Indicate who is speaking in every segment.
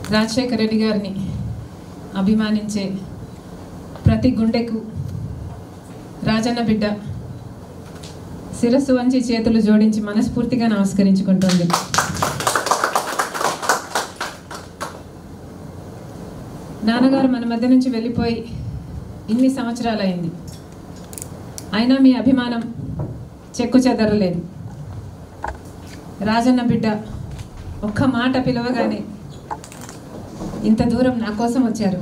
Speaker 1: రాజశేఖర రెడ్డి గారిని అభిమానించే ప్రతి గుండెకు రాజన్న బిడ్డ శిరస్సు వంచి చేతులు జోడించి మనస్ఫూర్తిగా నమస్కరించుకుంటుంది నాన్నగారు మన మధ్య నుంచి వెళ్ళిపోయి ఇన్ని సంవత్సరాలైంది అయినా మీ అభిమానం చెక్కు చెదరలేదు రాజన్న బిడ్డ ఒక్క మాట పిలవగానే ఇంత దూరం నా కోసం వచ్చారు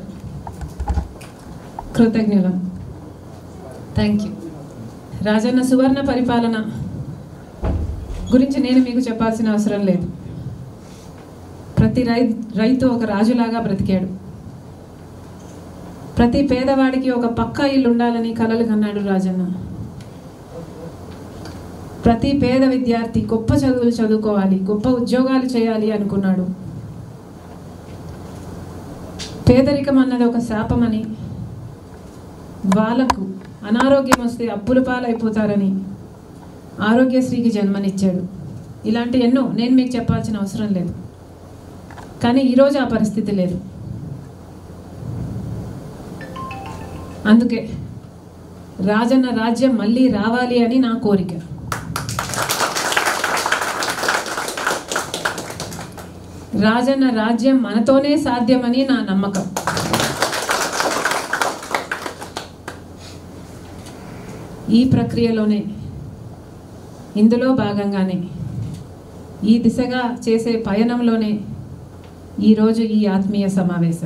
Speaker 1: కృతజ్ఞులం థ్యాంక్ యూ రాజన్న సువర్ణ పరిపాలన గురించి నేను మీకు చెప్పాల్సిన అవసరం లేదు ప్రతి రై రైతు ఒక రాజులాగా బ్రతికాడు ప్రతి పేదవాడికి ఒక పక్కా ఇల్లు ఉండాలని కలలు కన్నాడు రాజన్న ప్రతి పేద విద్యార్థి గొప్ప చదువులు చదువుకోవాలి గొప్ప ఉద్యోగాలు చేయాలి అనుకున్నాడు పేదరికం అన్నది ఒక శాపమని వాళ్ళకు అనారోగ్యం వస్తే అప్పుల పాలైపోతారని ఆరోగ్యశ్రీకి జన్మనిచ్చాడు ఇలాంటి ఎన్నో నేను మీకు చెప్పాల్సిన అవసరం లేదు కానీ ఈరోజు ఆ పరిస్థితి లేదు అందుకే రాజన్న రాజ్యం మళ్ళీ రావాలి అని నా కోరిక రాజన్న రాజ్యం మనతోనే సాధ్యమని నా నమ్మకం ఈ ప్రక్రియలోనే ఇందులో భాగంగానే ఈ దిశగా చేసే పయనంలోనే ఈరోజు ఈ ఆత్మీయ సమావేశం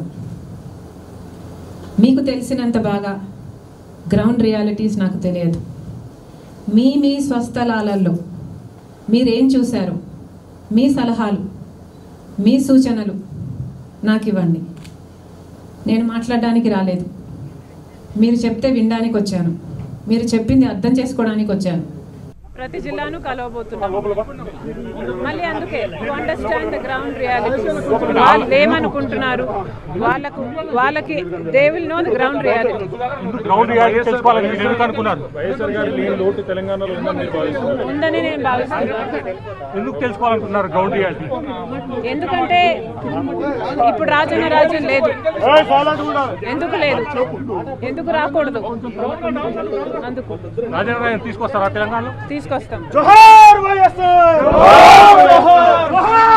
Speaker 1: మీకు తెలిసినంత బాగా గ్రౌండ్ రియాలిటీస్ నాకు తెలియదు మీ మీ స్వస్థలాలలో మీరేం చూశారు మీ సలహాలు మీ సూచనలు నాకు ఇవ్వండి నేను మాట్లాడడానికి రాలేదు మీరు చెప్తే వినడానికి వచ్చాను మీరు చెప్పింది అర్థం చేసుకోవడానికి వచ్చాను ప్రతి జిల్లాను కలవబోతున్నాం మళ్ళీ అందుకే to understand the ground reality వాళ్ళు ఏమనుకుంటున్నారు వాళ్ళకు వాళ్ళకి they will know the ground reality
Speaker 2: ground reality తెలుసుకోవాలని మీరు ఎందుకు అనుకున్నారు
Speaker 3: వైఎస్ఆర్ గారి లేని లోటు తెలంగాణలో ఉందని మీరు భావిస్తున్నారు
Speaker 1: ఉందని నేను భావిస్తున్నాను
Speaker 2: ఎందుకు తెలుసుకోవాలనుకుంటున్నారు గ్రౌండ్ రియాలిటీ
Speaker 1: ఎందుకంటే ఇప్పుడు రాజన్న రాజ్యం లేదు ఎందుకు లేదు ఎందుకు రాకూడదు అందుకు
Speaker 2: రాజేంద్ర తీసుకొస్తారా తెలంగాణలో
Speaker 1: తీసుకొస్తాం
Speaker 3: జోహార్ వైఎస్ఆర్ జోహార్